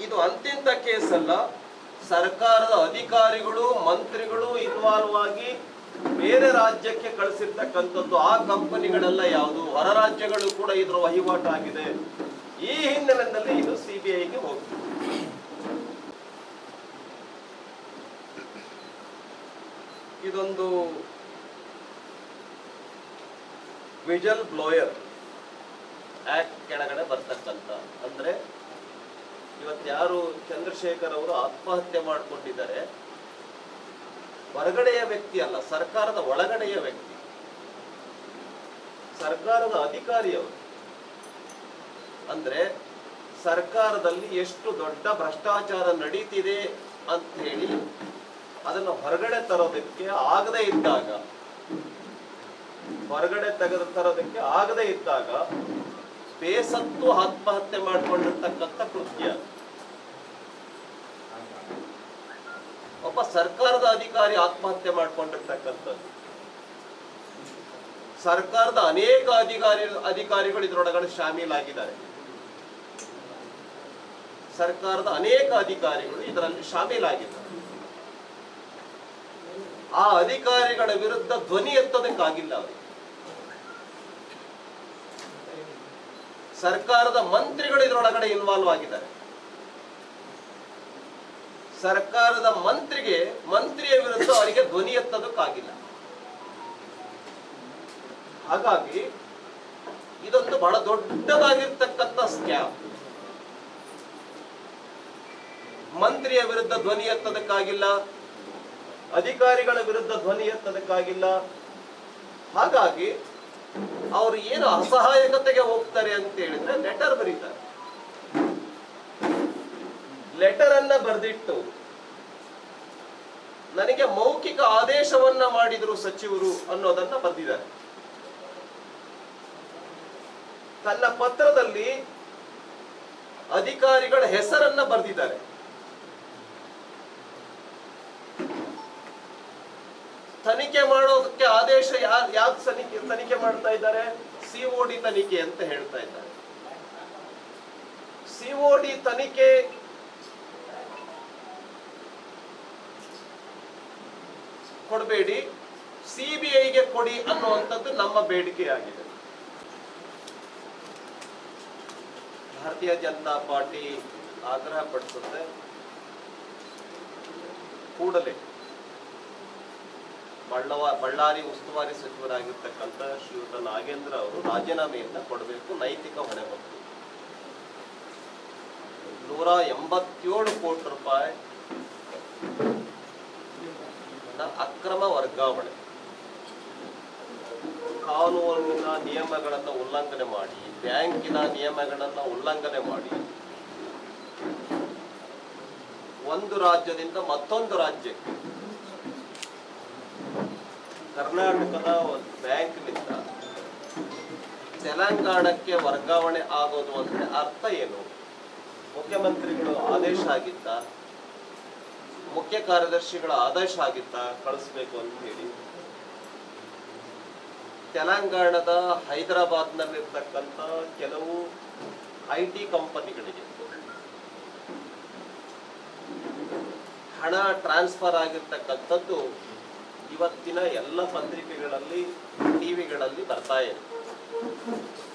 ಇದು ಅಂತಿಂತ ಕೇಸ್ ಅಲ್ಲ ಸರ್ಕಾರದ ಅಧಿಕಾರಿಗಳು ಮಂತ್ರಿಗಳು ಇನ್ವಾಲ್ವ್ ಆಗಿ ಬೇರೆ ರಾಜ್ಯಕ್ಕೆ ಕಳಿಸಿರ್ತಕ್ಕಂಥದ್ದು ಆ ಕಂಪನಿಗಳೆಲ್ಲ ಯಾವುದು ಹೊರ ರಾಜ್ಯಗಳು ಕೂಡ ಇದರ ವಹಿವಾಟು ಆಗಿದೆ ಈ ಹಿನ್ನೆಲೆಯಲ್ಲಿ ಇದು ಸಿಬಿಐಗೆ ಹೋಗ್ತದೆ ಇದೊಂದು ವಿಜಲ್ ಬ್ಲೋಯರ್ ಆಕ್ಟ್ ಕೆಳಗಡೆ ಬರ್ತಕ್ಕಂಥ ಅಂದ್ರೆ ಇವತ್ತು ಯಾರು ಚಂದ್ರಶೇಖರ್ ಅವರು ಆತ್ಮಹತ್ಯೆ ಮಾಡಿಕೊಂಡಿದ್ದಾರೆ ಹೊರಗಡೆಯ ವ್ಯಕ್ತಿ ಅಲ್ಲ ಸರ್ಕಾರದ ಒಳಗಡೆಯ ವ್ಯಕ್ತಿ ಸರ್ಕಾರದ ಅಧಿಕಾರಿಯವರು ಅಂದ್ರೆ ಸರ್ಕಾರದಲ್ಲಿ ಎಷ್ಟು ದೊಡ್ಡ ಭ್ರಷ್ಟಾಚಾರ ನಡೀತಿದೆ ಅಂತ ಹೇಳಿ ಅದನ್ನು ಹೊರಗಡೆ ತರೋದಕ್ಕೆ ಆಗದೇ ಇದ್ದಾಗ ಹೊರಗಡೆ ತೆಗೆದು ತರೋದಕ್ಕೆ ಆಗದೇ ಇದ್ದಾಗ ಬೇಸತ್ತು ಆತ್ಮಹತ್ಯೆ ಮಾಡಿಕೊಂಡಿರ್ತಕ್ಕಂಥ ಕೃತ್ಯ ಒಬ್ಬ ಸರ್ಕಾರದ ಅಧಿಕಾರಿ ಆತ್ಮಹತ್ಯೆ ಮಾಡಿಕೊಂಡಿರ್ತಕ್ಕಂಥದ್ದು ಸರ್ಕಾರದ ಅನೇಕ ಅಧಿಕಾರಿ ಅಧಿಕಾರಿಗಳು ಇದರೊಳಗಡೆ ಶಾಮೀಲಾಗಿದ್ದಾರೆ ಸರ್ಕಾರದ ಅನೇಕ ಅಧಿಕಾರಿಗಳು ಇದರಲ್ಲಿ ಶಾಮೀಲಾಗಿದ್ದಾರೆ ಆ ಅಧಿಕಾರಿಗಳ ವಿರುದ್ಧ ಧ್ವನಿ ಎತ್ತೋದಕ್ಕಾಗಿಲ್ಲ ಅವರಿಗೆ ಸರ್ಕಾರದ ಮಂತ್ರಿಗಳು ಇದರೊಳಗಡೆ ಇನ್ವಾಲ್ವ್ ಆಗಿದ್ದಾರೆ ಸರ್ಕಾರದ ಮಂತ್ರಿಗೆ ಮಂತ್ರಿಯ ವಿರುದ್ಧ ಅವರಿಗೆ ಧ್ವನಿ ಎತ್ತೋದಕ್ಕಾಗಿಲ್ಲ ಹಾಗಾಗಿ ಇದೊಂದು ಬಹಳ ದೊಡ್ಡದಾಗಿರ್ತಕ್ಕಂಥ ಸ್ಕ್ಯಾಮ್ ಮಂತ್ರಿಯ ವಿರುದ್ಧ ಧ್ವನಿ ಎತ್ತೋದಕ್ಕಾಗಿಲ್ಲ ಅಧಿಕಾರಿಗಳ ವಿರುದ್ಧ ಧ್ವನಿ ಎತ್ತೋದಕ್ಕಾಗಿಲ್ಲ ಹಾಗಾಗಿ ಅವರು ಏನು ಅಸಹಾಯಕತೆಗೆ ಹೋಗ್ತಾರೆ ಅಂತ ಹೇಳಿದ್ರೆ ಲೆಟರ್ ಬರೀತಾರೆ ಲೆಟರ್ ಅನ್ನ ಬರೆದಿಟ್ಟು ನನಗೆ ಮೌಖಿಕ ಆದೇಶವನ್ನ ಮಾಡಿದ್ರು ಸಚಿವರು ಅನ್ನೋದನ್ನ ಬರೆದಿದ್ದಾರೆ ತನ್ನ ಪತ್ರದಲ್ಲಿ ಅಧಿಕಾರಿಗಳ ಹೆಸರನ್ನ ಬರೆದಿದ್ದಾರೆ ತನಿಖೆ ಮಾಡೋದಕ್ಕೆ ಆದೇಶ ಯಾರು ಯಾವ್ದು ತನಿಖೆ ತನಿಖೆ ಮಾಡ್ತಾ ಇದ್ದಾರೆ ಸಿಒಡಿ ತನಿಖೆ ಅಂತ ಹೇಳ್ತಾ ಇದ್ದಾರೆ ಸಿಒಡಿ ತನಿಖೆ ಕೊಡಬೇಡಿ ಸಿಬಿಐಗೆ ಕೊಡಿ ಅನ್ನುವಂಥದ್ದು ನಮ್ಮ ಬೇಡಿಕೆಯಾಗಿದೆ ಭಾರತೀಯ ಜನತಾ ಪಾರ್ಟಿ ಆಗ್ರಹ ಪಡಿಸುತ್ತೆ ಕೂಡಲೇ ಬಳ್ಳವ ಬಳ್ಳಾರಿ ಉಸ್ತುವಾರಿ ಸಚಿವರಾಗಿರ್ತಕ್ಕಂಥ ಶ್ರೀಯುತ ನಾಗೇಂದ್ರ ಅವರು ರಾಜೀನಾಮೆಯನ್ನ ಕೊಡಬೇಕು ನೈತಿಕ ಹೊಣೆ ಹೊತ್ತು ನೂರ ಎಂಬತ್ತೇಳು ಕೋಟಿ ರೂಪಾಯಿ ನ ಅಕ್ರಮ ವರ್ಗಾವಣೆ ಕಾನೂನಿನ ನಿಯಮಗಳನ್ನು ಉಲ್ಲಂಘನೆ ಮಾಡಿ ಬ್ಯಾಂಕಿನ ನಿಯಮಗಳನ್ನು ಉಲ್ಲಂಘನೆ ಮಾಡಿ ಒಂದು ರಾಜ್ಯದಿಂದ ಮತ್ತೊಂದು ರಾಜ್ಯಕ್ಕೆ ಕರ್ನಾಟಕದ ಒಂದು ಬ್ಯಾಂಕ್ನಿಂದ ತೆಲಂಗಾಣಕ್ಕೆ ವರ್ಗಾವಣೆ ಆಗೋದು ಅಂದ್ರೆ ಅರ್ಥ ಏನು ಮುಖ್ಯಮಂತ್ರಿಗಳು ಆದೇಶ ಆಗಿತ್ತ ಮುಖ್ಯ ಕಾರ್ಯದರ್ಶಿಗಳ ಆದೇಶ ಆಗಿತ್ತ ಕಳಿಸ್ಬೇಕು ಅಂತ ಹೇಳಿ ತೆಲಂಗಾಣದ ಹೈದರಾಬಾದ್ನಲ್ಲಿರ್ತಕ್ಕಂಥ ಕೆಲವು ಐ ಟಿ ಕಂಪನಿಗಳಿಗೆ ಹಣ ಟ್ರಾನ್ಸ್ಫರ್ ಆಗಿರ್ತಕ್ಕಂಥದ್ದು ಇವತ್ತಿನ ಎಲ್ಲ ಪತ್ರಿಕೆಗಳಲ್ಲಿ ಟಿವಿಗಳಲ್ಲಿ ಬರ್ತಾ ಇದೆ